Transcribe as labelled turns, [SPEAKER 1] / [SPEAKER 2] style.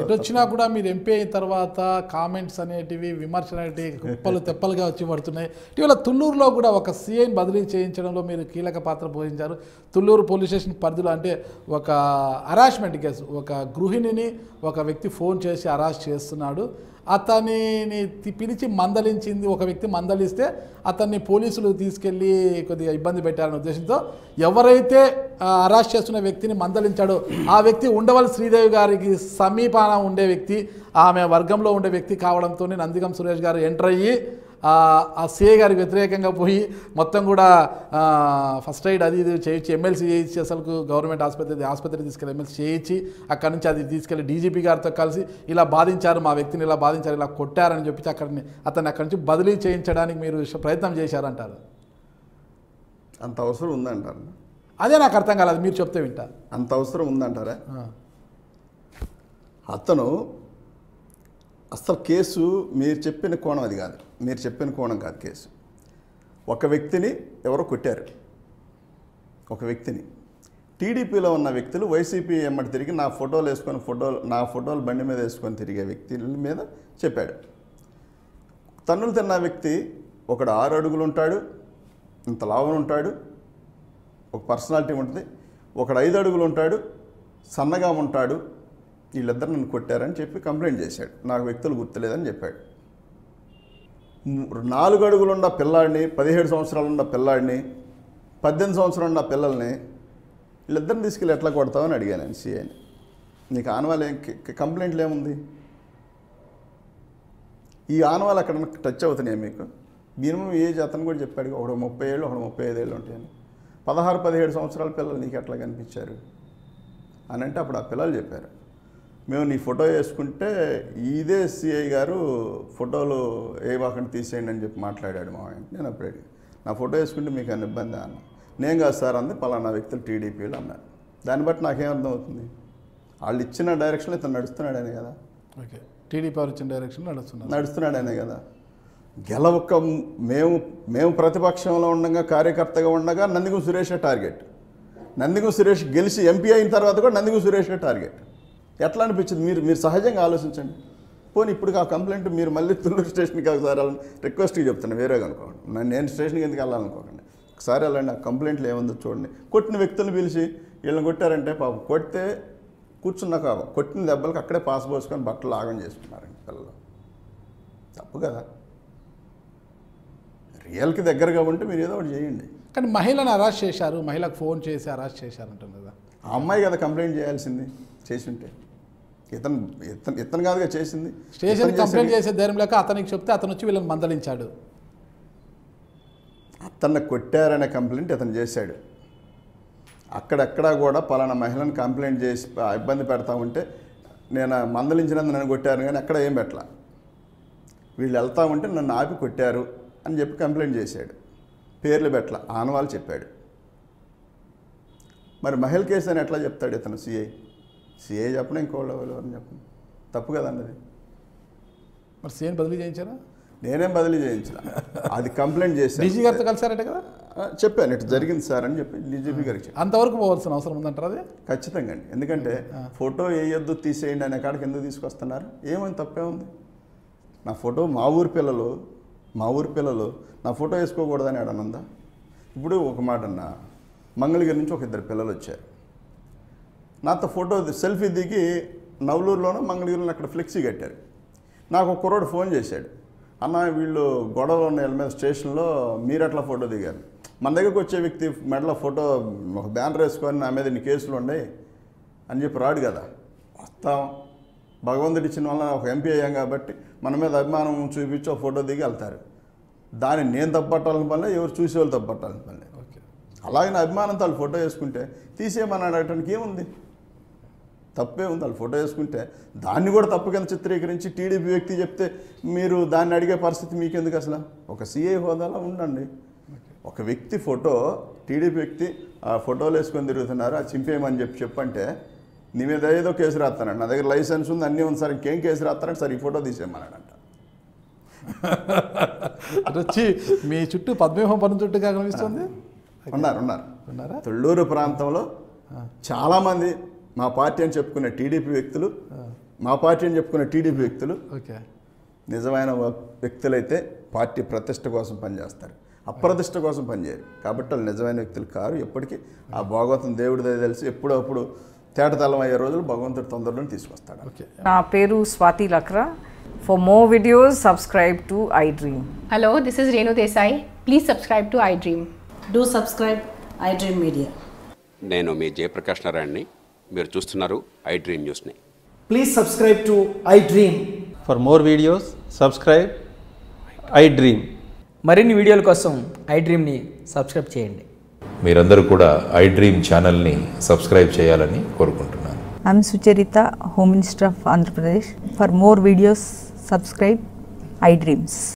[SPEAKER 1] ఎటు వచ్చినా కూడా మీరు ఎంపీ అయిన తర్వాత కామెంట్స్ అనేటివి విమర్శలు అనేటివి కుప్పలు తెప్పలుగా వచ్చి పడుతున్నాయి ఇటీవల తుళ్ళూరులో కూడా ఒక సీఐని బదిలీ చేయించడంలో మీరు కీలక పాత్ర పోషించారు తుళ్ళూరు పోలీస్ స్టేషన్ పరిధిలో అంటే ఒక హరాస్మెంట్ కేసు ఒక గృహిణిని ఒక వ్యక్తి ఫోన్ చేసి అరెస్ట్ చేస్తున్నాడు అతనిని తి- పిలిచి మందలించింది ఒక వ్యక్తి మందలిస్తే అతన్ని పోలీసులు తీసుకెళ్ళి కొద్దిగా ఇబ్బంది పెట్టారనే ఉద్దేశంతో ఎవరైతే ఆ, అరెస్ట్ చేస్తున్న వ్యక్తిని మందలించాడో ఆ వ్యక్తి ఉండవల్లి శ్రీదేవి గారికి సమీపాన ఉండే వ్యక్తి ఆమె వర్గంలో ఉండే వ్యక్తి కావడంతో నందిగం సురేష్ గారు ఎంటర్ అయ్యి ఆ ఆ సిఏ గారికి వ్యతిరేకంగా పోయి మొత్తం కూడా ఆ, ఫస్ట్ ఎయిడ్ అది ఇది చేయించి ఎమ్మెల్సీ చేయించి అసలు గవర్నమెంట్ ఆసుపత్రి ఆసుపత్రి తీసుకెళ్ళి ఎమ్మెల్సీ చేయించి అక్కడి నుంచి అది తీసుకెళ్ళి డీజీపీ గారితో కలిసి ఇలా బాధించారు మా వ్యక్తిని ఇలా బాధించారు ఇలా కొట్టారని చెప్పి అక్కడిని అతన్ని అక్కడి నుంచి బదిలీ చేయించడానికి మీరు ప్రయత్నం చేశారంటారు
[SPEAKER 2] అంత అవసరం ఉందంటారు
[SPEAKER 1] అదే నాకు అర్థం కాలేదు మీరు చెప్తే వింటా
[SPEAKER 2] అంత అవసరం ఉందంటారా
[SPEAKER 1] ఆ,
[SPEAKER 2] అతను అసలు కేసు మీరు చెప్పిన కోణం అది కాదు మీరు చెప్పిన కోణం కాదు కేసు ఒక వ్యక్తిని ఎవరో కొట్టారు ఒక వ్యక్తిని టీడీపీలో ఉన్న వ్యక్తులు వైసీపీ ఎమ్మటి తిరిగి నా ఫోటోలు వేసుకొని ఫోటోలు నా ఫోటోలు బండి మీద వేసుకొని తిరిగే వ్యక్తుల మీద చెప్పాడు తన్నులు తిన్న వ్యక్తి ఒకడు ఆరు అడుగులు ఉంటాడు ఇంత లావున ఉంటాడు ఒక పర్సనాలిటీ ఉంటుంది ఒకడు ఐదు అడుగులు ఉంటాడు సన్నగా ఉంటాడు వీళ్ళిద్దరు నన్ను కొట్టారని చెప్పి కంప్లైంట్ చేశాడు నాకు వ్యక్తులు గుర్తులేదని చెప్పాడు ము- నాలుగు అడుగులు ఉన్న పిల్లాడిని పదిహేడు సంవత్సరాలు ఉన్న పిల్లాడిని పద్దెనిమిది సంవత్సరాలు ఉన్న పిల్లల్ని వీళ్ళిద్దరిని తీసుకెళ్ళి ఎట్లా కొడతామని అడిగాను నేను సీఐని నీకు ఆనవాళ్ళు ఏం క- కంప్లైంట్లు ఏముంది ఈ ఆనవాళ్ళు అక్కడ టచ్ అవుతున్నాయి మీకు మినిమం ఏజ్ అతను కూడా చెప్పాడు ఒకడు ముప్పై ఏళ్ళు ఒకడు ముప్పై ఐదు ఏళ్ళు ఉంటాయని పదహారు పదిహేడు సంవత్సరాల పిల్లలు నీకు ఎట్లా కనిపించారు అని అంటే అప్పుడు ఆ పిల్లలు చెప్పారు మేము నీ ఫోటో వేసుకుంటే ఇదే సిఐ గారు ఫోటోలు ఏ వాకండి తీసేయండి అని చెప్పి మాట్లాడాడు మా ఆయన నేను అప్పుడు అడిగాను. నా ఫోటో వేసుకుంటే మీకు అన్న ఇబ్బంది అన్న నేను కాదు సార్ అంది పలానా వ్యక్తులు టీడీపీలు అన్నారు దాన్ని బట్టి నాకేం అర్థం అవుతుంది వాళ్ళు ఇచ్చిన డైరెక్షన్లో ఇతను నడుస్తున్నాడనే కదా
[SPEAKER 1] ఓకే టీడీపీ వారు ఇచ్చిన డైరెక్షన్ నడుస్తున్నారు
[SPEAKER 2] నడుస్తున్నాడనే కదా గెలవక మేము మేము ప్రతిపక్షంలో ఉండగా కార్యకర్తగా ఉండగా నందిగం సురేషే టార్గెట్ నందిగం సురేష్ గెలిచి ఎంపీ అయిన తర్వాత కూడా నందిగం సురేషే టార్గెట్ ఎట్లా అనిపించింది మీరు మీరు సహజంగా ఆలోచించండి పోనీ ఇప్పుడు ఆ కంప్లైంట్ మీరు మళ్ళీ తుళ్ళూరు స్టేషన్కి ఒకసారి వెళ్ళండి రిక్వెస్ట్కి చెప్తాను వేరేగా అనుకోండి నన్ను నేను స్టేషన్కి ఎందుకు వెళ్ళాలనుకోకండి ఒకసారి వెళ్ళండి ఆ కంప్లైంట్లు ఏముందో చూడండి కొట్టిన వ్యక్తులను పిలిచి వీళ్ళని కొట్టారంటే పాపం కొడితే కూర్చున్నాక కొట్టిన దెబ్బలకి అక్కడే పాస్ పోసుకొని బట్టలు ఆగం చేసుకున్నారండి పిల్లలు తప్పు కదా రియల్కి దగ్గరగా ఉంటే మీరు ఏదో ఒకటి చేయండి
[SPEAKER 1] కానీ మహిళను అరెస్ట్ చేశారు మహిళకు ఫోన్ చేసి అరెస్ట్ చేశారంటుంది కదా
[SPEAKER 2] ఆ అమ్మాయి కదా కంప్లైంట్ చేయాల్సింది చేసి ఉంటే ఇతను ఇతను ఇతను కాదుగా చేసింది
[SPEAKER 1] స్టేషన్
[SPEAKER 2] ఇతను
[SPEAKER 1] కంప్లైంట్
[SPEAKER 2] చేసిన-
[SPEAKER 1] చేసే ధైర్యం లేక అతనికి చెప్తే అతను వచ్చి వీళ్ళని మందలించాడు
[SPEAKER 2] అతన్ని కొట్టారనే కంప్లైంట్ ఇతను చేశాడు అక్కడెక్కడా కూడా పలానా మహిళను కంప్లైంట్ చేసి ఆ ఇబ్బంది పెడతా ఉంటే నేను మందలించినందుకు నన్ను కొట్టారు కానీ అక్కడ ఏం పెట్టలా వీళ్ళు వెళ్తా ఉంటే నన్ను ఆపి కొట్టారు అని చెప్పి కంప్లైంట్ చేశాడు పేర్లు పెట్టల ఆనవాళ్ళు చెప్పాడు మరి మహిళ కేసు అని ఎట్లా చెప్తాడు ఇతను సిఐ సిఐ చెప్పడం ఇంకోళ్ళు ఎవరు చెప్పండి తప్పు కదండి అది
[SPEAKER 1] మరి సీఎం బదిలీ చేయించారా
[SPEAKER 2] నేనేం బదిలీ చేయించిన అది కంప్లైంట్ చేశాను
[SPEAKER 1] డీజీ గారితో కలిసారట కదా
[SPEAKER 2] ఆ, చెప్పాను ఇటు జరిగింది సార్ అని చెప్పి డీజీపీ గారికి చెప్పాను
[SPEAKER 1] అంతవరకు పోవాల్సిన అవసరం ఉందంటారా అది
[SPEAKER 2] ఖచ్చితంగా అండి ఎందుకంటే ఫోటో వేయొద్దు తీసేయండి అనే కాడికి ఎందుకు తీసుకొస్తున్నారు ఏమని తప్పే ఉంది నా ఫోటో మా ఊరి పిల్లలు మా ఊరి పిల్లలు నా ఫోటో వేసుకోకూడదని అడనందా ఇప్పుడు ఒక మాట అన్న మంగళగిరి నుంచి ఒక ఇద్దరు పిల్లలు వచ్చారు నాతో ఫోటో సెల్ఫీ దిగి నవలూరులోనూ మంగళగిరిలో అక్కడ ఫ్లెక్సీ కట్టారు నాకు ఒక కుర్రోడు ఫోన్ చేశాడు అన్న వీళ్ళు గొడవ ఉన్న వీళ్ళ మీద స్టేషన్లో మీరు ఎట్లా ఫోటో దిగారు మన దగ్గరకు వచ్చే వ్యక్తి మెడలో ఫోటో ఒక బ్యానర్ వేసుకొని నా మీద ఇన్ని కేసులు ఉన్నాయి అని చెప్పి రాడు కదా వస్తాం భగవంతుడి ఇచ్చిన వల్ల ఒక ఎంపీ అయ్యాం కాబట్టి మన మీద అభిమానం చూపించి ఒక ఫోటో దిగి వెళ్తారు దాన్ని నేను తప్పట్టాలని పని ఎవరు చూసేవాళ్ళు తప్పట్టాలని పని
[SPEAKER 1] ఓకే
[SPEAKER 2] అలాగే నా అభిమానంతో వాళ్ళు ఫోటో వేసుకుంటే తీసేయమని అడగటానికి ఏముంది తప్పే ఉంది వాళ్ళు ఫోటో వేసుకుంటే దాన్ని కూడా తప్పు కింద చిత్రీకరించి టీడీపీ వ్యక్తి చెప్తే మీరు దాన్ని అడిగే పరిస్థితి మీకెందుకు అసలు ఒక సిఐ హోదాలో ఉండండి ఒక వ్యక్తి ఫోటో టీడీపీ వ్యక్తి ఆ ఫోటోలు వేసుకొని తిరుగుతున్నారు అది చింపేయమని చెప్పి చెప్పంటే నీ మీద ఏదో కేసు రాస్తానండి నా దగ్గర లైసెన్స్ ఉంది అన్నీ ఉంది సార్ ఇంకేం కేసు రాస్తారంటే సార్ ఈ ఫోటో తీసేయమన్నాడంట
[SPEAKER 1] అటు వచ్చి మీ చుట్టూ పద్మవ్యూహం పన్ను చుట్టూగా కనిపిస్తుంది
[SPEAKER 2] ఉన్నారు ఉన్నారు
[SPEAKER 1] ఉన్నారా
[SPEAKER 2] తొళ్ళూరు ప్రాంతంలో చాలామంది మా పార్టీ అని చెప్పుకునే టీడీపీ వ్యక్తులు మా పార్టీ అని చెప్పుకునే టీడీపీ వ్యక్తులు
[SPEAKER 1] ఓకే
[SPEAKER 2] నిజమైన వ- వ్యక్తులైతే పార్టీ ప్రతిష్ట కోసం పనిచేస్తారు అప్రతిష్ట కోసం పనిచేయరు కాబట్టి వాళ్ళు నిజమైన వ్యక్తులు కారు ఎప్పటికీ ఆ భాగవతం దేవుడి దయ తెలిసి ఎప్పుడో అప్పుడు తేటతలం అయ్యే రోజులు భగవంతుడు తొందరలోనే తీసుకొస్తాడు
[SPEAKER 1] ఓకే
[SPEAKER 3] నా పేరు Swathi Lakra for more videos subscribe to I dream
[SPEAKER 4] Hello, this is Renu Desai. Please subscribe to iDream.
[SPEAKER 5] Do subscribe iDream Media.
[SPEAKER 6] నేను మీ జయప్రకాష్ నారాయణని మీరు చూస్తున్నారు ఐ డ్రీమ్ న్యూస్ని
[SPEAKER 7] Please subscribe to iDream.
[SPEAKER 8] For more videos, subscribe I Dream.
[SPEAKER 9] మరిన్ని వీడియోల కోసం I డ్రీమ్ని subscribe చేయండి
[SPEAKER 10] మీరందరూ కూడా ఐ డ్రీమ్ ఛానల్ని సబ్స్క్రైబ్ చేయాలని కోరుకుంటున్నాను
[SPEAKER 11] I'm Sucharita, Home Minister of Andhra Pradesh. For more videos, subscribe iDreams.